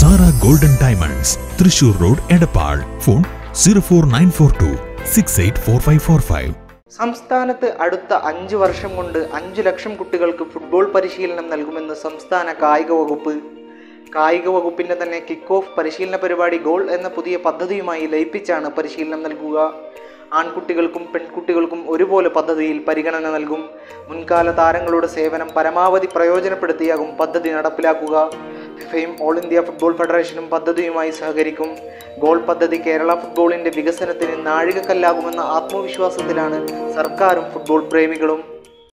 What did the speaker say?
Sara golden diamonds Thrissur road Edappal phone zero four nine four two six eight four five four five സംസ്ഥാനത്ത് അടുത്ത അഞ്ച് വർഷം കൊണ്ട് അഞ്ചു ലക്ഷം കുട്ടികൾക്ക് ഫുട്ബോൾ പരിശീലനം നൽകുമെന്ന് സംസ്ഥാന കായിക വകുപ്പ് കായിക വകുപ്പിന്റെ തന്നെ കിക്ക് ഓഫ് പരിശീലന പരിപാടി ഗോൾ എന്ന പുതിയ പദ്ധതിയുമായി ലയിപ്പിച്ചാണ് പരിശീലനം നൽകുക ആൺകുട്ടികൾക്കും പെൺകുട്ടികൾക്കും ഒരുപോലെ പദ്ധതിയിൽ പരിഗണന നൽകും മുൻകാല താരങ്ങളുടെ സേവനം പരമാവധി പ്രയോജനപ്പെടുത്തിയാകും പദ്ധതി നടപ്പിലാക്കുക ഫിഫയും ഓൾ ഇന്ത്യ ഫുട്ബോൾ ഫെഡറേഷനും പദ്ധതിയുമായി സഹകരിക്കും ഗോൾ പദ്ധതി കേരള ഫുട്ബോളിന്റെ വികസനത്തിന് നാഴികക്കല്ലാകുമെന്ന ആത്മവിശ്വാസത്തിലാണ് സർക്കാരും ഫുട്ബോൾ പ്രേമികളും